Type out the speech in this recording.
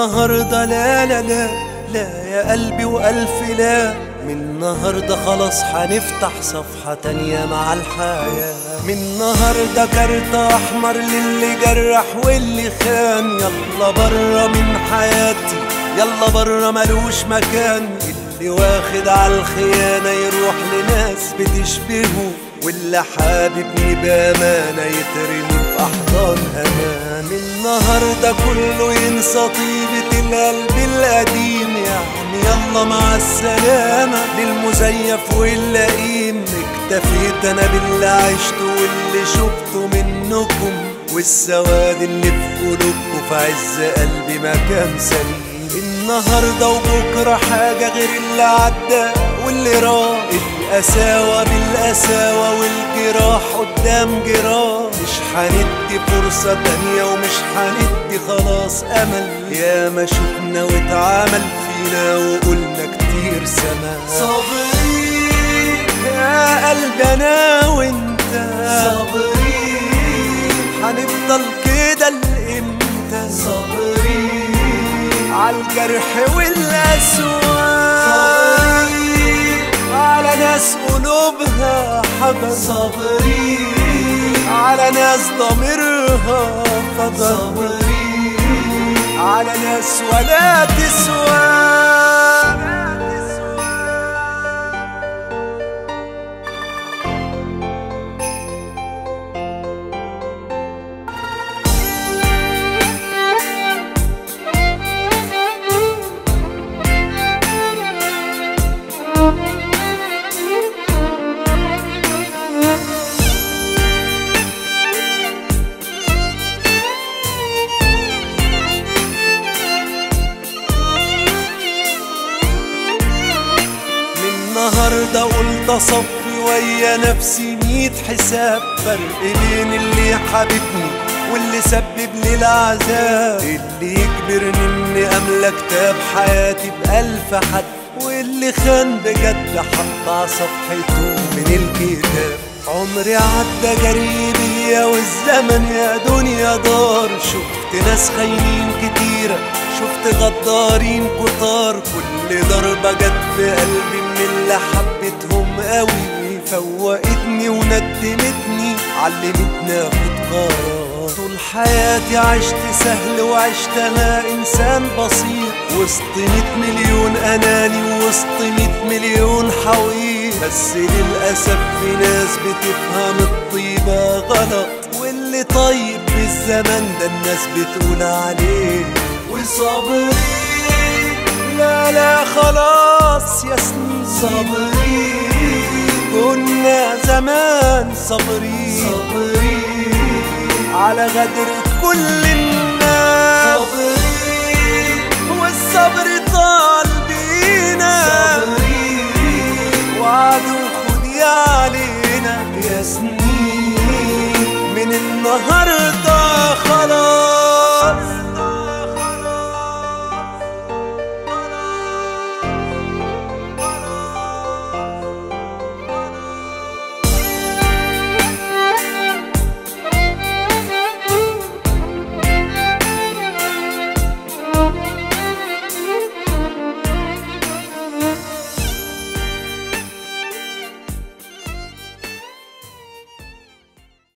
النهاردة لا لا لا لا يا قلبي وألف لا من النهاردة خلاص هنفتح صفحة تانية مع الحياة من النهاردة كارت أحمر للي جرح واللي خان يلا برا من حياتي يلا برا ملوش مكان اللي واخد على الخيانة يروح لناس بتشبهه واللي حاببني بأمانة يترمي في أحضان أمان النهاردة كله ينسى طيبة القلب القديم يعني يلا مع السلامة للمزيف واللئيم اكتفيت أنا باللي عشته واللي شفته منكم والسواد اللي في قلوبكم في عز قلبي مكان سليم النهاردة وبكرة حاجة غير اللي عدى واللي راح القساوة بالقساوة والجراح قدام جراح مش هندي فرصة تانية ومش هندي خلاص أمل يا ما شفنا واتعمل فينا وقلنا كتير سما صابرين يا قلبي أنا وأنت صابرين هنفضل كده لإمتى صابرين عالجرح والأسوار صابرين على ناس قلوبها حجر صابرين على ناس ضميرها فضل صابرين على ناس ولا تسوى من النهاردة قلت أصفي ويا نفسي ميت حساب فرق بين اللي حبيبني واللي سبب لي العذاب اللي يجبرني اني املى كتاب حياتي بألف حد واللي خان بجد حط على صفحته من الكتاب عمري عدى جريبي يا والزمن يا دنيا دار شفت ناس خاينين كتيرة شفت غدارين كتار كل ضربة جت في قلبي من اللي حبيتهم قوي فوقتني وندمتني علمتني اخد قرار طول حياتي عشت سهل وعشت انا انسان بسيط وسط مية مليون اناني وسط مية مليون حويط بس للاسف في ناس بتفهم الطيبة غلط واللي طيب بالزمن ده الناس بتقول عليه وصابرين لا لا خلاص يا سنين صابرين كنا زمان صابرين صابرين على غدر كل الناس صابرين والصبر طال بينا